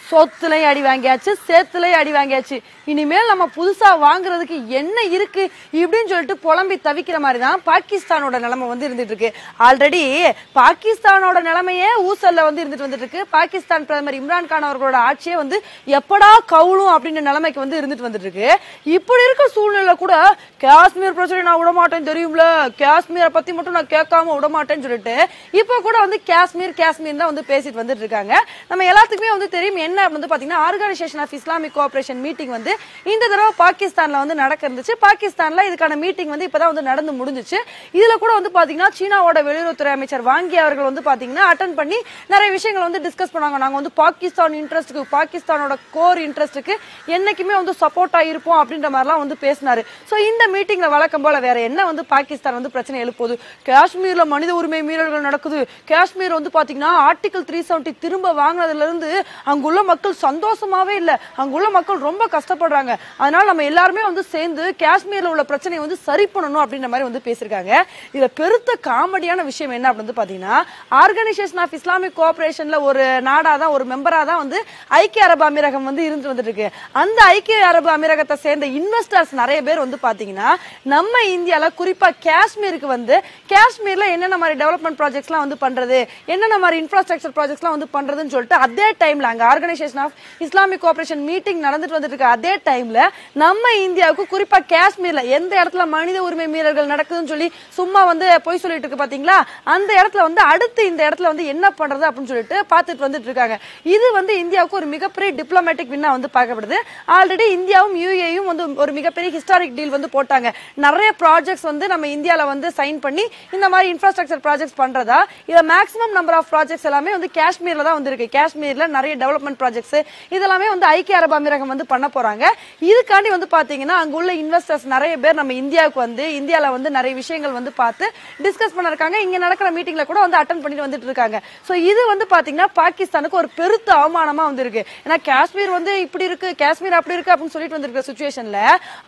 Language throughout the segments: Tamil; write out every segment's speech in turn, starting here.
சொத்துலயும் அடி வாங்கியாச்சு சேத்துலயும் அடி வாங்கியாச்சு இனிமேல் நம்ம புதுசா வாங்குறதுக்கு என்ன இருக்கு இப்படின்னு சொல்லிட்டு புலம்பி தவிக்கிற மாதிரி தான் பாகிஸ்தானோட நிலைமை வந்து இருந்துட்டு இருக்கு ஆல்ரெடி பாகிஸ்தானோட நிலைமையே ஊசல்ல வந்து இருந்துட்டு வந்துட்டு இருக்கு பாகிஸ்தான் பிரதமர் இம்ரான் கான் அவர்களோட ஆட்சியே வந்து எப்படா கவுளும் அப்படின்ற நிலைமைக்கு வந்து இருந்துட்டு வந்துட்டு இருக்கு இப்படி இருக்க சூழ்நிலை கூட காஷ்மீர் பிரச்சனை நான் விட மாட்டேன் தெரியும்ல காஷ்மீரை பத்தி மட்டும் நான் கேட்காம விட மாட்டேன்னு சொல்லிட்டு இப்போ கூட வந்து காஷ்மீர் காஷ்மீர் தான் வந்து பேசிட்டு வந்துட்டு இருக்காங்க நம்ம எல்லாத்துக்குமே வந்து தெரியும் என்ன அப்படின்னு வந்து பாத்தீங்கன்னா organisation of Islamic cooperation meeting வந்து இந்த தடவை பாகிஸ்தான்ல வந்து நடக்க இருந்துச்சு பாகிஸ்தான்ல இதுக்கான மீட்டிங் வந்து இப்பதான் வந்து நடந்து முடிஞ்சுச்சு இதுல கூட வந்து பாத்தீங்கன்னா சீனாவோட வெளியுறவுத்துறை அமைச்சர் வாங்கி அவர்கள் வந்து பாத்தீங்கன்னா அட்டன் பண்ணி நிறைய விஷயங்கள் வந்து டிஸ்கஸ் பண்ணாங்க நாங்க வந்து பாகிஸ்தான் இன்ட்ரெஸ்ட்டுக்கு பாகிஸ்தானோட கோர் இன்ட்ரெஸ்ட்டுக்கு என்னைக்குமே வந்து சப்போர்ட்டா இருப்போம் அப்படின்ற மாதிரிலாம் வந்து பேசினாரு சோ இந்த மீட்டிங்ல வழக்கம் போல வேற என்ன வந்து பாகிஸ்தான் வந்து பிரச்சனை எழுப்புது காஷ்மீர்ல மனித உரிமை மீறல்கள் நடக்குது காஷ்மீர் வந்து பாத்தீங்கன்னா ஆர்டிகல் த்ரீ செவன்டி திரும்ப வாங்கினதுல இருந்து அங்குள்ள மக்கள் சந்தோஷமாவே இல்ல அங்குள்ள மக்கள் ரொம்ப கஷ்டப்படுறாங்க அதனால நம்ம எல்லாருமே வந்து சேர்ந்து காஷ்மீர்ல உள்ள பிரச்சனையை வந்து சரி பண்ணணும் அப்படின்ற மாதிரி வந்து பேசியிருக்காங்க இதுல பெருத்த காமெடியான விஷயம் என்ன அப்படின்னு வந்து பாத்தீங்கன்னா ஆர்கனைசேஷன் ஆஃப் இஸ்லாமிக் கோஆபரேஷன்ல ஒரு நாடா தான் ஒரு மெம்பரா தான் வந்து ஐக்கிய அரபு அமீரகம் வந்து இருந்து வந்துட்டு இருக்கு அந்த ஐக்கிய அரபு அமீரகத்தை சேர்ந்த இன்வெஸ்டர்ஸ் நிறைய பேர் வந்து பாத்தீங்கன்னா நம்ம இந்தியால குறிப்பா காஷ்மீருக்கு வந்து காஷ்மீர்ல என்னென்ன மாதிரி டெவலப்மெண்ட் ப்ராஜெக்ட்ஸ்லாம் வந்து பண்றது என்னென்ன மாதிரி இன்ஃப்ராஸ்ட்ரக்சர் ப்ராஜெக்ட்ஸ்லாம் வந்து பண்றதுன்னு சொல்லிட்டு அதே டைம்ல அங்க organisation of Islamic cooperation meeting நடந்துட்டு வந்துட்டு இருக்கு அதே டைம்ல நம்ம இந்தியாவுக்கு குறிப்பா காஷ்மீர்ல எந்த இடத்துல மனித உரிமை மீறல்கள் நடக்குதுன்னு சொல்லி சும்மா வந்து பொய் சொல்லிட்டு இருக்கு பாத்தீங்களா அந்த இடத்துல வந்து அடுத்து இந்த இடத்துல வந்து என்ன பண்றது அப்படின்னு சொல்லிட்டு பார்த்துட்டு வந்துட்டு இருக்காங்க இது வந்து இந்தியாவுக்கு ஒரு மிகப்பெரிய டிப்ளமேட்டிக் வின்னா வந்து பார்க்கப்படுது ஆல்ரெடி இந்தியாவும் யூஏயும் வந்து ஒரு மிகப்பெரிய ஹிஸ்டாரிக் டீல் வந்து போட்டாங்க நிறைய ப்ராஜெக்ட்ஸ் வந்து நம்ம இந்தியால வந்து சைன் பண்ணி இந்த மாதிரி இன்ஃப்ராஸ்ட்ரக்சர் ப்ராஜெக்ட்ஸ் பண்றதா இதுல மேக்ஸிமம் நம்பர் ஆஃப் ப்ராஜெக்ட்ஸ் எல்லாமே வந்து காஷ்மீர்ல தான் வந்து இருக்கு காஷ்மீர்ல நிறைய டெவலப்மெண்ட் ப்ராஜெக்ட்ஸ் இதெல்லாமே வந்து ஐக்கிய அரபு அமீரகம் வந்து பண்ண போறாங்க இதுக்காண்டி வந்து பாத்தீங்கன்னா அங்க உள்ள இன்வெஸ்டர்ஸ் நிறைய பேர் நம்ம இந்தியாவுக்கு வந்து இந்தியால வந்து நிறைய விஷயங்கள் வந்து பார்த்து டிஸ்கஸ் பண்ண இருக்காங்க இங்க நடக்கிற மீட்டிங்ல கூட வந்து அட்டன் பண்ணிட்டு வந்துட்டு இருக்காங்க சோ இது வந்து பாத்தீங்கன்னா பாகிஸ்தானுக்கு ஒரு பெருத்த அவமானமா வந்து இருக்கு ஏன்னா காஷ்மீர் வந்து இப்படி இருக்கு காஷ்மீர் அப்படி இருக்கு அப்படின்னு சொல்லிட்டு வந்திருக்கிற சுச்சுவேஷன்ல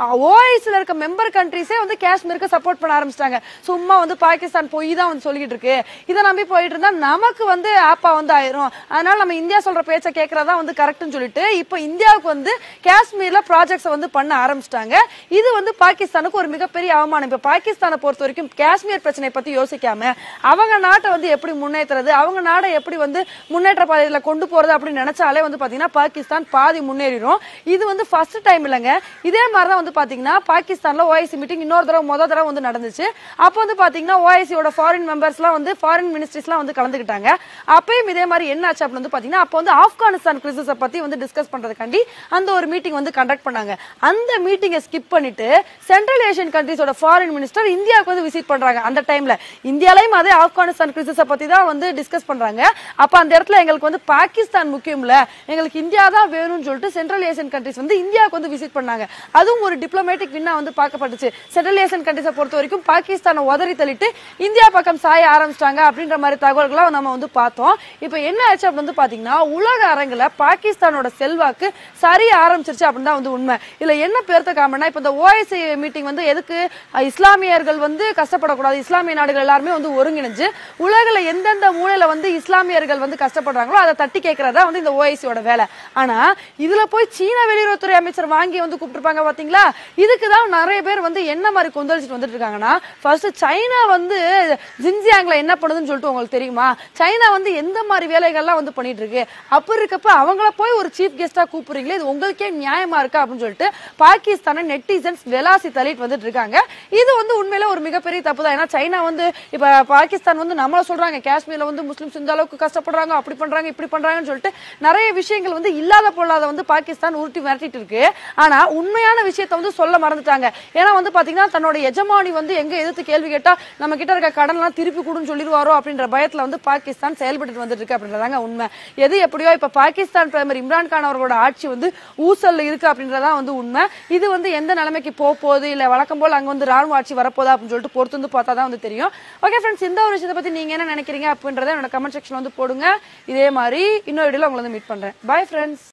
ஓஐசில இருக்க மெம்பர் கண்ட்ரிஸே வந்து காஷ்மீருக்கு சப்போர்ட் பண்ண ஆரம்பிச்சிட்டாங்க சும்மா வந்து பாகிஸ்தான் பொய் தான் வந்து சொல்லிட்டு இருக்கு இதை நம்பி போயிட்டு இருந்தா நமக்கு வந்து ஆப்பா வந்து ஆயிரும் அதனால நம்ம இந்தியா சொல்ற பேச்சை கேட்கறதா வந்து கரெக்ட்னு சொல்லிட்டு இப்போ இந்தியாவுக்கு வந்து காஷ்மீர்ல ப்ராஜெக்ட்ஸ் வந்து பண்ண ஆரம்பிச்சிட்டாங்க இது வந்து பாகிஸ்தானுக்கு ஒரு மிகப்பெரிய அவமானம் இப்ப பாகிஸ்தானை பொறுத்த வரைக்கும் காஷ்மீர் பிரச்சனை பத்தி யோசிக்காம அவங்க நாட்டை வந்து எப்படி முன்னேற்றுறது அவங்க நாடை எப்படி வந்து முன்னேற்ற பாதையில கொண்டு போறது அப்படின்னு நினைச்சாலே வந்து பாத்தீங்கன்னா பாகிஸ்தான் பாதி முன்னேறிடும் இது வந்து ஃபர்ஸ்ட் டைம் இல்லைங்க இதே மாதிரி தான் வந்து பாத்தீங்கன்னா பாகிஸ்தான்ல ஓஐசி மீட்டிங் இன்னொரு தடவை முத தடவை வந்து நடந்துச்சு அப்போ வந்து பாத்தீங்கன்னா ஓஐசியோட ஃபாரின் மெம்பர்ஸ்லாம் வந்து ஃபாரின் மினிஸ்ட்ரிஸ்லாம் வந்து கலந்துக்கிட்டாங்க அப்பயும் இதே மாதிரி என்ன ஆச்சு அப்படின்னு வந்து பாத்தீங்கன்னா அப்போ வந்து ஆப்கானிஸ்தான் கிரிசஸை பத்தி வந்து டிஸ்கஸ் பண்றதுக்காண்டி அந்த ஒரு மீட்டிங் வந்து கண்டக்ட் பண்ணாங்க அந்த மீட்டிங்கை ஸ்கிப் பண்ணிட்டு சென்ட்ரல் ஏஷியன் கண்ட்ரிஸோட ஃபாரின் மினிஸ்டர் இந்தியாவுக்கு வந்து விசிட் பண்றாங்க அந்த டைம்ல இந்தியாலயும் அதே ஆப்கானிஸ்தான் கிரிசஸை பத்தி தான் வந்து டிஸ்கஸ் பண்றாங்க அப்ப அந்த இடத்துல எங்களுக்கு வந்து பாகிஸ்தான் முக்கியம்ல எங்களுக்கு இந்தியா தான் வேணும்னு சொல்லிட்டு சென்ட்ரல் ஏஷியன் கண்ட்ரிஸ் வந்து இந்தியாவுக்கு வந்து விசிட் பண்ணாங்க அதுவும் ஒரு டிப்ளமேட்டிக் வின்னா வந்து பார்க்கப்பட்டுச்சு சென்ட்ரல் ஏஷியன் கண்ட்ரிஸை பொறுத்த வரைக்கும் பாகிஸ்தானை உதறி தள்ளிட்டு இந்தியா பக்கம் சாய ஆரம்பிச்சிட்டாங்க அப்படின்ற மாதிரி தகவல்களாம் நம்ம வந்து பார்த்தோம் இப்போ என்ன ஆச்சு அப்படின்னு வந்து பாத்தீங்கன்னா உலக அரங்குல பாகிஸ்தானோட செல்வாக்கு சரிய ஆரம்பிச்சிருச்சு அப்படின்னு தான் வந்து உண்மை இதுல என்ன பெருத்த காரணம்னா இப்போ இந்த ஓஐசி மீட்டிங் வந்து எதுக்கு அஹ், இஸ்லாமியர்கள் வந்து கஷ்டப்படக்கூடாது இஸ்லாமிய நாடுகள் எல்லாருமே வந்து ஒருங்கிணைஞ்சு உலகில் எந்தெந்த மூலையில வந்து இஸ்லாமியர்கள் வந்து கஷ்டப்படுறாங்களோ அதை தட்டி கேட்கறதா வந்து இந்த ஓஐசியோட வேலை ஆனா இதுல போய் சீன வெளியுறவுத்துறை அமைச்சர் வாங்கி வந்து கூப்பிட்டுருப்பாங்க பாத்தீங்களா இதுக்கு தான் நிறைய பேர் வந்து என்ன மாதிரி கொந்தளிச்சுட்டு வந்துட்டு இருக்காங்கன்னா ஃபர்ஸ்ட் சைனா வந்து ஜின்ஜியாங்ல என்ன பண்ணுதுன்னு சொல்லிட்டு உங்களுக்கு தெரியுமா சைனா வந்து எந்த மாதிரி வேலைகள்லாம் வந்து பண்ணிட்டு இருக்கு அப்படி இருக்கப்ப அவங்கள போய் ஒரு சீஃப் கெஸ்டா கூப்பிடுறீங்களே இது உங்களுக்கே நியாயமா இருக்கா அப்படின்னு சொல்லிட்டு பாகிஸ்தானை நெட்டிசன்ஸ் வெலாசி தள்ளிட்டு வந்துட்டு இருக்காங்க இது வந்து உண்மையில ஒரு மிகப்பெரிய தப்பு தான் ஏன்னா சைனா வந்து இப்ப பாகிஸ்தான் வந்து நம்மள சொல்றாங்க காஷ்மீர்ல வந்து முஸ்லிம்ஸ் இந்த அளவுக்கு கஷ்டப்படுறாங்க அப்படி பண்றாங்க இப்படி பண்றாங்கன்னு சொல்லிட்டு நிறைய விஷயங்கள் வந்து இல்லாத பொல்லாத வந்து பாகிஸ்தான் உருட்டி மிரட்டிட்டு இருக்கு ஆனா உண்மையான விஷயத்த வந்து சொல்ல மறந்துட்டாங்க ஏன்னா வந்து பாத்தீங்கன்னா தன்னோட எஜமானி வந்து எங்க எதிர்த்து கேள்வி கேட்டா நம்ம கிட்ட இருக்க கடன்லாம் திருப்பி கொடுன்னு சொல்லிடுவாரோ அப்படின்ற பயத்துல வந்து பாகிஸ்தான் செயல்பட்டு வந்துட்டு இருக்கு அப்படின்றதாங்க உண்மை எது எப்படியோ இப்ப பாகிஸ்தான் பிரதமர் இம்ரான் கான் அவர்களோட ஆட்சி வந்து ஊசல்ல இருக்கு அப்படின்றதா வந்து உண்மை இது வந்து எந்த நிலைமைக்கு போக போகுது இல்ல வழக்கம் போல் அங்க வந்து ராணுவ ஆட்சி வரப்போதா அப்படின்னு சொல்லிட்டு பொறுத்து வந்து பார்த்தா தான் வந்து தெரியும் ஓகே ஃப்ரெண்ட்ஸ் இந்த ஒரு விஷயத்தை பத்தி நீங்க என்ன நினைக்கிறீங்க அப்படின்றத என்னோட கமெண்ட் செக்ஷன்ல வந்து போடுங்க இதே மாதிரி இன்னொரு வீடியோல உங்களை வந்து மீட் பண்றேன் பை ஃப்ரெண்ட்ஸ்